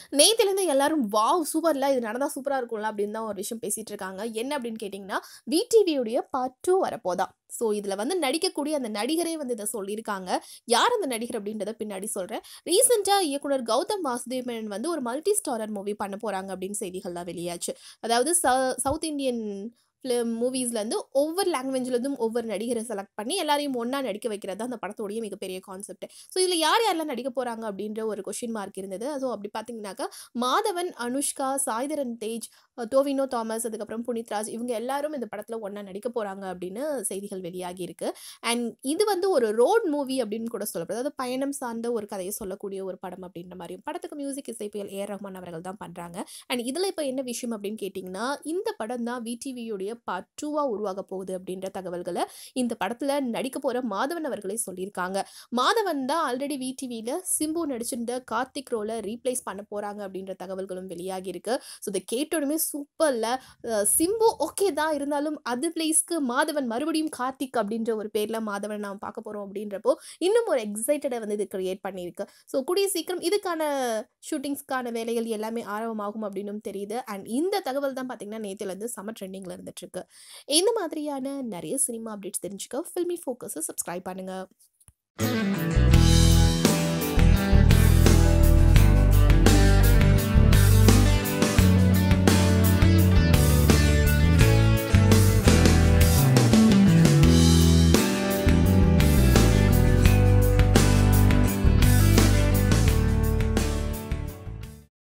நேத்திலேருந்து எல்லாரும் வாவ் சூப்பர்ல இது நடந்தா சூப்பரா இருக்கும்ல அப்படின்னு தான் ஒரு விஷயம் பேசிட்டு இருக்காங்க என்ன அப்படின்னு கேட்டிங்கன்னா விடிவியுடைய பார்ட் டூ வரப்போதா ஸோ இதில் வந்து நடிக்கக்கூடிய அந்த நடிகரே வந்து இதை சொல்லியிருக்காங்க யார் அந்த நடிகர் அப்படின்றத பின்னாடி சொல்கிறேன் ரீசெண்டாக இயக்குனர் கௌதம் வாசுதேவ் மேனன் வந்து ஒரு மல்டி ஸ்டாரர் மூவி பண்ண போகிறாங்க அப்படின்னு செய்திகள்லாம் வெளியாச்சு அதாவது ச சவுத் இந்தியன் ஃபிலிம் மூவிஸ்லேருந்து ஒவ்வொரு லாங்குவேஜ்லேருந்தும் ஒவ்வொரு நடிகரை செலக்ட் பண்ணி எல்லாரையும் ஒன்றா நடிக்க வைக்கிறது தான் அந்த படத்தோடைய மிகப்பெரிய கான்செப்ட் ஸோ இதில் யார் யாரெல்லாம் நடிக்க போகிறாங்க அப்படின்ற ஒரு கொஷின் மார்க் இருந்தது ஸோ அப்படி பார்த்தீங்கன்னாக்கா மாதவன் அனுஷ்கா சாய்தரன் தேஜ் அஹ் டோவினோ தாமஸ் அதுக்கப்புறம் புனித்ராஜ் இவங்க எல்லாரும் இந்த படத்தில் ஒன்றா நடிக்க போகிறாங்க அப்படின்னு செய்திகள் வெளியாகி இருக்கு அண்ட் இது வந்து ஒரு ரோட் மூவி அப்படின்னு கூட சொல்லப்படுது அதாவது பயணம் சார்ந்த ஒரு கதையை சொல்லக்கூடிய ஒரு படம் அப்படின்ற மாதிரியும் படத்துக்கு மியூசிக் இசைப்பியல் ஏ ரஹ்மான் அவர்கள் தான் பண்ணுறாங்க அண்ட் இதில் இப்போ என்ன விஷயம் அப்படின்னு கேட்டிங்கன்னா இந்த படம் தான் விடிவியுடைய பார்ட் டூவாக உருவாக போகுது அப்படின்ற தகவல்களை இந்த படத்தில் நடிக்க போகிற மாதவன் அவர்களே சொல்லியிருக்காங்க மாதவன் தான் ஆல்ரெடி விடிவியில் சிம்பு நடிச்சிருந்த கார்த்திக் ரோலை ரீப்ளேஸ் பண்ண போகிறாங்க அப்படின்ற தகவல்களும் வெளியாகி இருக்கு ஸோ இதை கேட்டோடனே சூப்பரில் சிம்பு ஓகே தான் இருந்தாலும் அது பிளேஸ்க்கு மாதவன் மறுபடியும் கார்த்திக் அப்படின்ற ஒரு பேரில் மாதவன் நாம் பார்க்க போகிறோம் அப்படின்றப்போ இன்னும் ஒரு எக்ஸைட்டடை வந்து இது கிரியேட் பண்ணியிருக்கு ஸோ கூடிய சீக்கிரம் இதுக்கான ஷூட்டிங்ஸ்க்கான வேலைகள் எல்லாமே ஆரம்பமாகும் அப்படின்னும் தெரியுது அண்ட் இந்த தகவல் தான் பார்த்தீங்கன்னா நேற்றுலேருந்து சம்மர் ட்ரெண்டிங்கில் இருந்துட்டு இருக்கு இந்த மாதிரியான நிறைய சினிமா அப்டேட்ஸ் தெரிஞ்சுக்க ஃபில்மி ஃபோக்கஸை சப்ஸ்கிரைப் பண்ணுங்கள்